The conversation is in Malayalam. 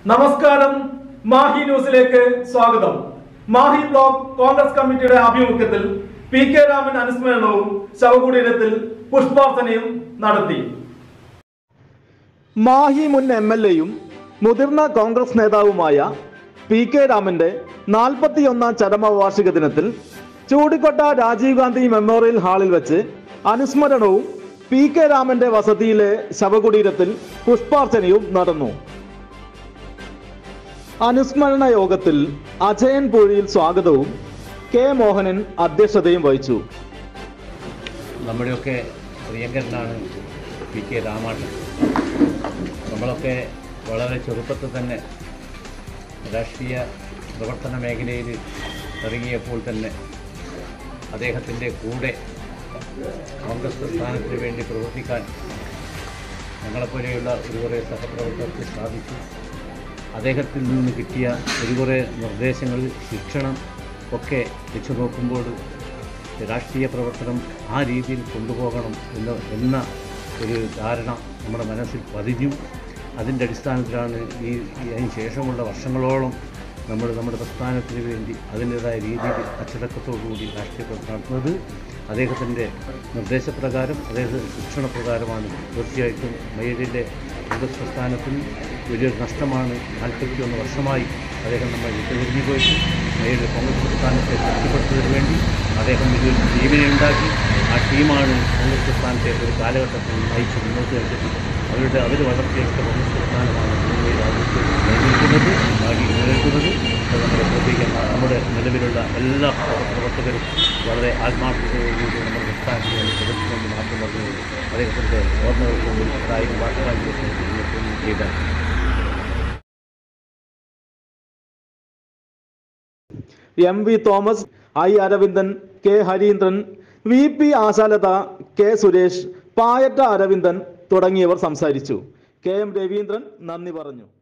നമസ്കാരം മാഹി ന്യൂസിലേക്ക് സ്വാഗതം മാഹി ബ്ലോക്ക് കോൺഗ്രസ് കമ്മിറ്റിയുടെ ആഭിമുഖ്യത്തിൽ പി കെ രാമൻ അനുസ്മരണവും ശവകുടീരത്തിൽ പുഷ്പാർച്ചനയും നടത്തി മാഹി മുൻ എം എൽ എയും മുതിർന്ന കോൺഗ്രസ് നേതാവുമായ പി കെ രാമന്റെ നാൽപ്പത്തിയൊന്നാം ചരമവാർഷിക ദിനത്തിൽ ചൂടിക്കൊട്ട രാജീവ് ഗാന്ധി മെമ്മോറിയൽ ഹാളിൽ വെച്ച് അനുസ്മരണവും പി കെ രാമന്റെ വസതിയിലെ ശവകുടീരത്തിൽ പുഷ്പാർച്ചനയും നടന്നു അനുസ്മരണ യോഗത്തിൽ അജയൻ പൂഴിയിൽ സ്വാഗതവും കെ മോഹനൻ അധ്യക്ഷതയും വഹിച്ചു നമ്മുടെയൊക്കെ പ്രിയങ്കരനാണ് പി കെ രാമാട്ടൻ നമ്മളൊക്കെ വളരെ ചെറുപ്പത്തിൽ തന്നെ രാഷ്ട്രീയ പ്രവർത്തന മേഖലയിൽ ഇറങ്ങിയപ്പോൾ തന്നെ അദ്ദേഹത്തിൻ്റെ കൂടെ കോൺഗ്രസ് പ്രസ്ഥാനത്തിന് വേണ്ടി പ്രവർത്തിക്കാൻ ഞങ്ങളെപ്പോലെയുള്ള ഒരു കുറേ സഹപ്രവർത്തകർക്ക് സാധിച്ചു അദ്ദേഹത്തിൽ നിന്ന് കിട്ടിയ ഒരു കുറേ നിർദ്ദേശങ്ങൾ ശിക്ഷണം ഒക്കെ വെച്ച് നോക്കുമ്പോൾ രാഷ്ട്രീയ പ്രവർത്തനം ആ രീതിയിൽ കൊണ്ടുപോകണം എന്ന് എന്ന ഒരു ധാരണ നമ്മുടെ മനസ്സിൽ പതിഞ്ഞു അതിൻ്റെ അടിസ്ഥാനത്തിലാണ് ഈ ഈ അതിന് ശേഷമുള്ള വർഷങ്ങളോളം നമ്മൾ നമ്മുടെ പ്രസ്ഥാനത്തിന് വേണ്ടി അതിൻ്റേതായ രീതിയിൽ അച്ചടക്കത്തോടുകൂടി രാഷ്ട്രീയ പ്രവർത്തനം നടത്തുന്നത് അദ്ദേഹത്തിൻ്റെ നിർദ്ദേശപ്രകാരം അദ്ദേഹത്തിൻ്റെ ശിക്ഷണപ്രകാരമാണ് തീർച്ചയായിട്ടും മയ്യടിൻ്റെ കോൺഗ്രസ് പ്രസ്ഥാനത്തിന് വലിയൊരു നഷ്ടമാണ് നാൽപ്പത്തിയൊന്ന് വർഷമായി അദ്ദേഹം നമ്മൾ വിട്ടുതിരിഞ്ഞു പോയിട്ട് മയ്യടി കോൺഗ്രസ് പ്രസ്ഥാനത്തെ ശക്തിപ്പെടുത്തുന്നതിന് വേണ്ടി അദ്ദേഹം വലിയൊരു ടീമിനെ ഉണ്ടാക്കി ആ ടീമാണ് കോൺഗ്രസ് പ്രസ്ഥാനത്തെ ഒരു കാലഘട്ടത്തിൽ നയിച്ച് മുന്നോട്ട് നയിച്ചത് അവരുടെ അവർ വളർത്തിയെടുത്ത കോൺഗ്രസ് പ്രസ്ഥാനമാണ് ഭൂമിയിൽ രാജ്യത്ത് നിലനിൽക്കുന്നത് ബാക്കി നിലനിൽക്കുന്നത് അത് നമ്മുടെ പ്രത്യേകം നമ്മുടെ നിലവിലുള്ള എല്ലാ പ്രവർത്തകരും വളരെ ആത്മാർത്ഥതയോടുകൂടി നമ്മുടെ പ്രസ്ഥാനത്തിന് വേണ്ടി പ്രവർത്തിച്ചുകൊണ്ട് മാത്രം പറഞ്ഞത് അദ്ദേഹത്തിൻ്റെ ഓർമ്മകൾക്ക് മുമ്പിൽ ഒരായിരം വാക്കുകൾ ചെയ്ത M V Thomas I Aravindan K Harindran V P Ashalatha K Suresh Payatta Aravindan തുടങ്ങിയവർ സംസാരിച്ചു കെ എം രവീന്ദ്രൻ നന്ദി പറഞ്ഞു